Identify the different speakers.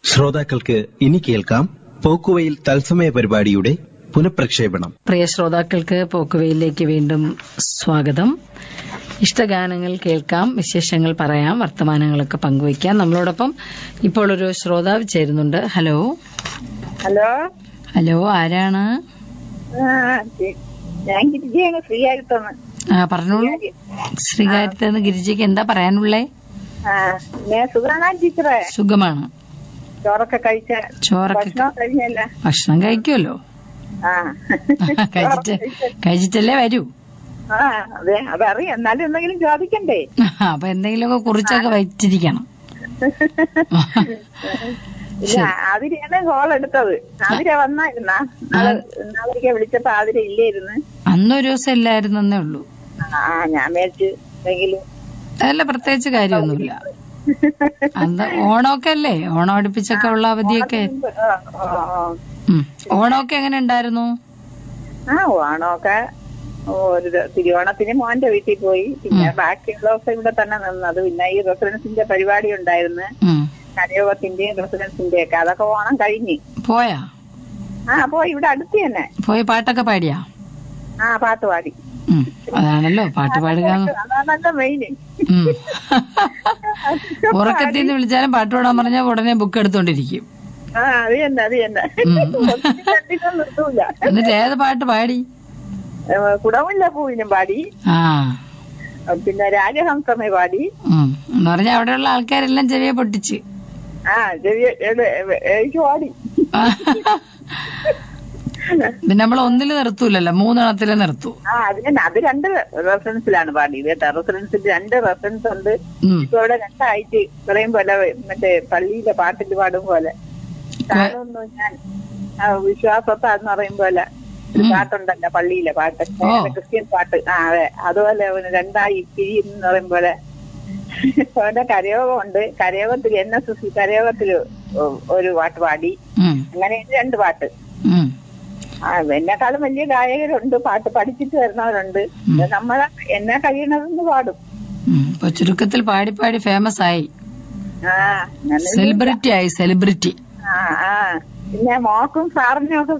Speaker 1: ശ്രോതാക്കൾക്ക് ഇനി കേൾക്കാം പോക്കുവയിൽ തത്സമയ പരിപാടിയുടെ പുനഃപ്രക്ഷേപണം
Speaker 2: പ്രിയ ശ്രോതാക്കൾക്ക് പോക്കുവയിലേക്ക് വീണ്ടും സ്വാഗതം ഇഷ്ടഗാനങ്ങൾ കേൾക്കാം വിശേഷങ്ങൾ പറയാം വർത്തമാനങ്ങളൊക്കെ പങ്കുവയ്ക്കാം നമ്മളോടൊപ്പം ഇപ്പോൾ ഒരു ശ്രോതാവ് ചേരുന്നുണ്ട് ഹലോ
Speaker 3: ഹലോ
Speaker 2: ഹലോ ആരാണ്
Speaker 3: ആ, ശരി. ഞാൻ ഗിരിജയാണ് ഫ്രീ ആയിട്ടൊന്ന്
Speaker 2: ആ പറഞ്ഞോളൂ ശ്രീകാര്യത്ത് ഗിരിജയ്ക്ക് എന്താ പറയാനുള്ളേ
Speaker 3: ആ ഞാൻ സുഖാണ ടീച്ചറെ
Speaker 2: സുഖമാണ്
Speaker 3: ചോറൊക്കെ കഴിച്ച
Speaker 2: ചോറൊക്കെ
Speaker 3: ഭക്ഷണം കഴിഞ്ഞല്ല
Speaker 2: ഭക്ഷണം കഴിക്കുമല്ലോ
Speaker 3: ആ
Speaker 2: കഴിച്ചിട്ട് കഴിച്ചിട്ടല്ലേ വരൂ
Speaker 3: ആ അതെ അതറിയാം എന്നാലും എന്തെങ്കിലും ചോദിക്കണ്ടേ
Speaker 2: അപ്പൊ എന്തെങ്കിലുമൊക്കെ കുറിച്ചൊക്കെ വെച്ചിരിക്കണം
Speaker 3: ഇല്ല ആതിരയാണ് കോൾ എടുത്തത് ആതിര വന്നായിരുന്ന ആതിരക്കെ വിളിച്ചപ്പോ ആതിര ഇല്ലായിരുന്നു
Speaker 2: അന്നൊരു ദിവസം ഇല്ലായിരുന്നേ ഉള്ളൂ
Speaker 3: ആ ഞാൻ മേടിച്ച് എന്തെങ്കിലും
Speaker 2: അതല്ല പ്രത്യേകിച്ച് കാര്യമൊന്നുമില്ല അന്ന് ഓണമൊക്കെ അല്ലേ ഓണം അടുപ്പിച്ചൊക്കെ ഉള്ള അവധിയൊക്കെ
Speaker 3: ആ, ആ, ആ.
Speaker 2: ഉം. ഓണമൊക്കെ എങ്ങനെ ഉണ്ടായിരുന്നു
Speaker 3: ആ ഓണമൊക്കെ ഒരു ദ- തിരുവോണത്തിന് മോന്റെ വീട്ടിൽ പോയി പിന്നെ ബാക്കിയുള്ള ദിവസം ഇവിടെ തന്നെ നിന്നത് പിന്നെ ഈ റെസിഡൻസിന്റെ പരിപാടി ഉണ്ടായിരുന്നു
Speaker 2: ഉം.
Speaker 3: കരയോഗത്തിന്റെയും റെസിഡൻസിന്റെയും ഒക്കെ അതൊക്കെ ഓണം കഴിഞ്ഞ്
Speaker 2: പോയാ
Speaker 3: ആ പോയി ഇവിടെ അടുത്ത് തന്നെ
Speaker 2: പോയി പാട്ടൊക്കെ പാടിയാ
Speaker 3: ആ പാട്ട് പാടി
Speaker 2: ഉം. അതാണല്ലോ പാട്ട് പാടുക എന്ന്.
Speaker 3: അതാണല്ലോ മെയിന്
Speaker 2: ഉം. ഉറക്കത്തിൽ നിന്ന് വിളിച്ചാലും പാട്ട് പാടാൻ പറഞ്ഞാൽ ഉടനെ ബുക്ക് എടുത്തോണ്ടിരിക്കും
Speaker 3: ആ അത് തന്നെ അത് തന്നെ ഒത്തിരി കണ്ടിട്ട് നിർത്തൂല
Speaker 2: എന്നിട്ട് ഏത് പാട്ട് പാടി
Speaker 3: ഏ, കുടമുല്ല പൂവിനും പാടി
Speaker 2: ആ
Speaker 3: പിന്നെ രാജഹംസമേ പാടി
Speaker 2: ഉം. എന്ന് പറഞ്ഞാൽ അവിടെയുള്ള ആൾക്കാരെല്ലാം ചെവിയെ പൊട്ടിച്ച്
Speaker 3: ആ ചെറിയ എനിക്ക് പാടി
Speaker 2: പിന്നെ നമ്മൾ ഒന്നില് നിർത്തൂലല്ലോ മൂന്നെണ്ണത്തില് നിർത്തൂ
Speaker 3: ആ അത് തന്നെ അത് രണ്ട് റെഫറൻസിലാണ് പാടിയത് കേട്ടോ റെഫറൻസിൽ രണ്ട് റെഫറൻസ് ഉണ്ട്
Speaker 2: ഉം.
Speaker 3: ഇപ്പൊ ഇവിടെ രണ്ടായിട്ട് പറയും പോലെ മറ്റേ പള്ളിയിലെ പാട്ടിൽ പാടും പോലെ കാണുന്നു ഞാൻ ആ, വിശ്വാസത്താന്ന് പറയും പോലെ ഒരു പാട്ടുണ്ടല്ലോ പള്ളിയിലെ പാട്ട് ക്രിസ്ത്യൻ പാട്ട് ആ അതെ അതുപോലെ അവന് രണ്ടായി പിരിയെന്ന് പറയും പോലെ അവന്റെ കരയോഗമുണ്ട് കരയോഗത്തിൽ എൻ എസ് എസ് കരയോഗത്തില് ഒരു പാട്ട് പാടി
Speaker 2: ഉം.
Speaker 3: അങ്ങനെ രണ്ട് പാട്ട്
Speaker 2: ഉം.
Speaker 3: ആ എന്നെക്കാളും വലിയ ഗായകരുണ്ട് പാട്ട് പഠിച്ചിട്ട് വരുന്നവരുണ്ട് നമ്മളെ എന്നെ കഴിയണതെന്ന് പാടും
Speaker 2: ഉം. ഇപ്പൊ ചുരുക്കത്തിൽ പാടി പാടി ഫേമസ് ആയി
Speaker 3: ആ അങ്ങനെ
Speaker 2: സെലിബ്രിറ്റി ആയി സെലിബ്രിറ്റി
Speaker 3: ആ ആ പിന്നെ മോക്കും സാറിനും ഒക്കെ